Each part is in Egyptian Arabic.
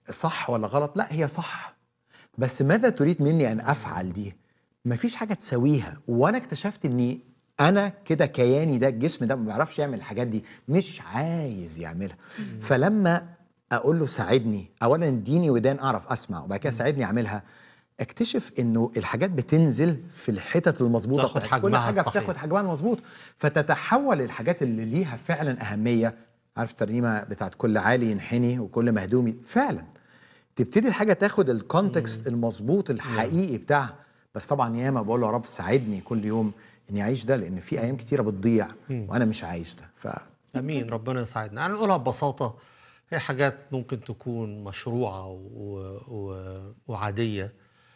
صح ولا غلط لا هي صح بس ماذا تريد مني ان افعل دي مفيش حاجه تساويها وانا اكتشفت اني انا كده كياني ده الجسم ده ما بيعرفش يعمل الحاجات دي مش عايز يعملها فلما اقول له ساعدني اولا اديني ودان اعرف اسمع وبعد كده ساعدني اعملها اكتشف انه الحاجات بتنزل في الحتت المظبوطه تاخد بتاعت كل حجمها حاجه الصحيح. بتاخد حجمها المظبوط فتتحول الحاجات اللي ليها فعلا اهميه عارف الترنيمه بتاعت كل عالي ينحني وكل مهدوم ي- فعلا تبتدي الحاجه تاخد الكونتكست المظبوط الحقيقي بتاعها بس طبعا ياما بقول له يا رب ساعدني كل يوم اني اعيش ده لان في ايام كتيره بتضيع وانا مش عايش ده ف امين ربنا يساعدنا يعني نقولها ببساطه هي حاجات ممكن تكون مشروعه و... و... وعاديه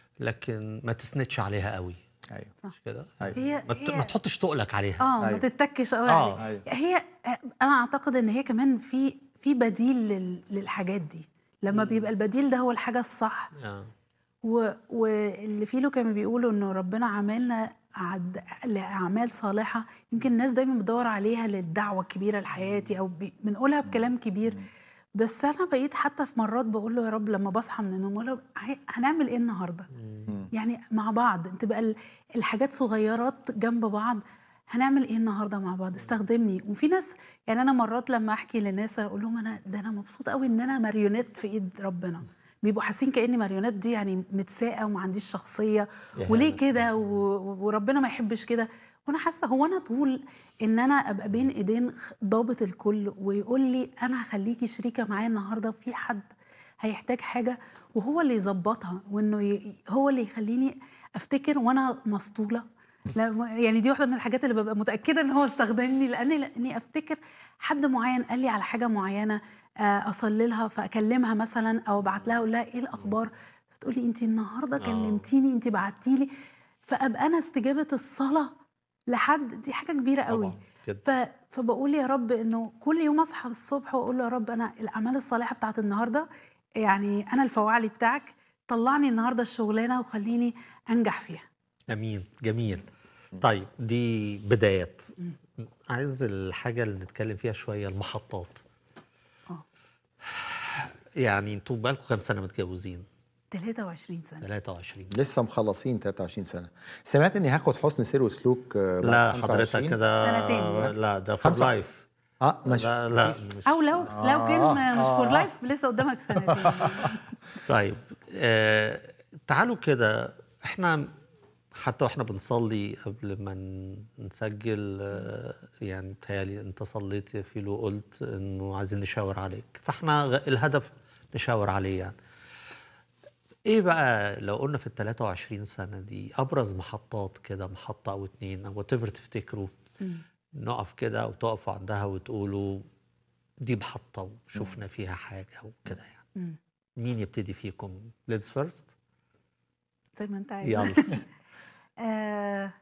لكن ما تسندش عليها قوي ايوه مش كده أيوة. هي ما, ت... هي ما تحطش تقلك عليها اه ما أيوة. تتكش قوي آه. عليه أيوة. هي انا اعتقد ان هي كمان في في بديل لل- للحاجات دي لما بيبقى البديل ده هو الحاجه الصح آه. و... واللي فيه له كانوا بيقولوا انه ربنا عملنا عد... لاعمال صالحه يمكن الناس دايما بتدور عليها للدعوه الكبيره لحياتي او بي... بنقولها بكلام كبير بس انا بقيت حتى في مرات بقول له يا رب لما بصحى من النوم اقول له "هي- هنعمل ايه النهارده يعني مع بعض تبقى ال- الحاجات صغيرات جنب بعض هنعمل ايه النهارده مع بعض استخدمني وفي ناس يعني انا مرات لما احكي لناس اقول لهم انا ده انا مبسوط قوي ان انا ماريونيت في ايد ربنا بيبقوا حاسين كاني ماريونيت دي يعني متساقه وما عنديش شخصيه وليه كده و- وربنا ما يحبش كده وانا حاسه هو انا طول ان انا ابقى بين ايدين خ- ضابط الكل ويقول لي انا هخليكي شريكه معايا النهارده في حد هيحتاج حاجه وهو اللي يظبطها وانه ي... هو اللي يخليني افتكر وانا مسطوله لا يعني دي واحده من الحاجات اللي ببقى متاكده ان هو استخدمني لاني لاني افتكر حد معين قال لي على حاجه معينه آه، اصلي لها فاكلمها مثلا او ابعت لها اقول لها ايه الاخبار فتقول لي انت النهارده كلمتيني انت بعتي لي فابقى انا استجابه الصلاه لحد دي حاجه كبيره قوي طبعاً، كده. ف... فبقول يا رب انه كل يوم اصحى الصبح واقول له يا رب انا الاعمال الصالحه بتاعت النهارده يعني انا الفواعلي بتاعك طلعني النهارده الشغلانه وخليني انجح فيها امين جميل طيب دي بدايات عايز الحاجه اللي نتكلم فيها شويه المحطات اه يعني انتوا بقالكم كام سنه متجوزين 23 سنه 23 لسه مخلصين 23 سنه سمعت اني هاخد حسن سير وسلوك آه، بعد لا 25. حضرتك كده سنتين. لا ده فور خمسة. لايف اه مش لا لا مش او لو لو كان مش فور لايف لسه قدامك سنتين طيب آه تعالوا كده احنا حتى واحنا بنصلي قبل ما ن- نسجل آه يعني بتهيألي انت صليت يا فيلو قلت انه عايزين نشاور عليك فاحنا غ- الهدف نشاور عليه يعني ايه بقى لو قلنا في ال 23 سنه دي ابرز محطات كده محطه او اتنين او وات تفتكروا نقف كده وتقفوا عندها وتقولوا دي محطه وشفنا فيها حاجه وكده يعني مم. مين يبتدي فيكم ليدز فيرست زي ما انت عايز يلا آه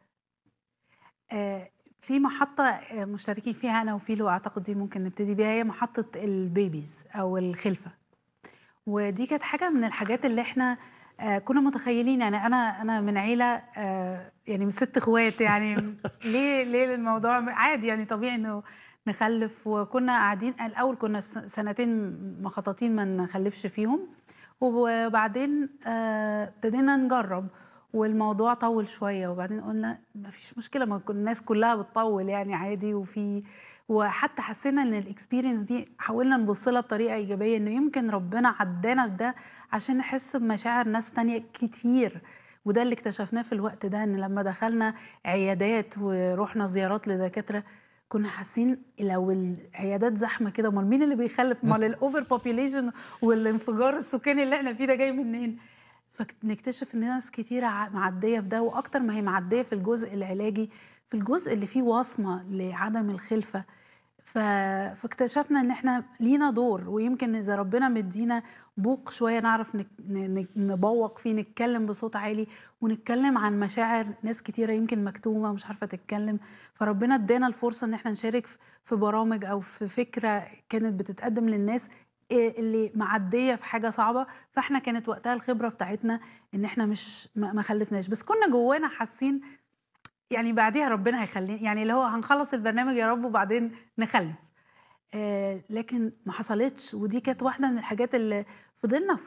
آه في محطة آه، مشتركين فيها أنا وفيلو أعتقد دي ممكن نبتدي بيها هي محطة البيبيز أو الخلفة ودي كانت حاجة من الحاجات اللي احنا آه كنا متخيلين يعني أنا أنا من عيلة آه يعني من ست إخوات يعني ليه ليه الموضوع عادي يعني طبيعي إنه نخلف وكنا قاعدين الأول كنا في س- سنتين مخططين ما نخلفش فيهم وبعدين آه، ابتدينا نجرب والموضوع طول شويه وبعدين قلنا ما فيش مشكله ما كل- الناس كلها بتطول يعني عادي وفي وحتى حسينا ان الاكسبيرينس دي حاولنا نبص لها بطريقه ايجابيه انه يمكن ربنا عدانا بده عشان نحس بمشاعر ناس تانية كتير وده اللي اكتشفناه في الوقت ده ان لما دخلنا عيادات ورحنا زيارات لدكاتره كنا حاسين لو العيادات زحمه كده امال مين اللي بيخلف امال الاوفر بوبيليشن والانفجار السكاني اللي احنا فيه ده جاي منين فنكتشف ان ناس كتيرة ع- معديه في ده واكتر ما هي معديه في الجزء العلاجي في الجزء اللي فيه وصمه لعدم الخلفه ف... فاكتشفنا ان احنا لينا دور ويمكن اذا ربنا مدينا بوق شويه نعرف نك... ن- ن- نبوق فيه نتكلم بصوت عالي ونتكلم عن مشاعر ناس كتيره يمكن مكتومه مش عارفه تتكلم فربنا ادانا الفرصه ان احنا نشارك في- في برامج او في فكره كانت بتتقدم للناس إيه اللي معديه في حاجه صعبه فاحنا كانت وقتها الخبره بتاعتنا ان احنا مش ما ما خلفناش بس كنا جوانا حاسين يعني بعديها ربنا هيخلينا يعني اللي هو هنخلص البرنامج يا رب وبعدين نخلف آه لكن ما حصلتش ودي كانت واحده من الحاجات اللي فضلنا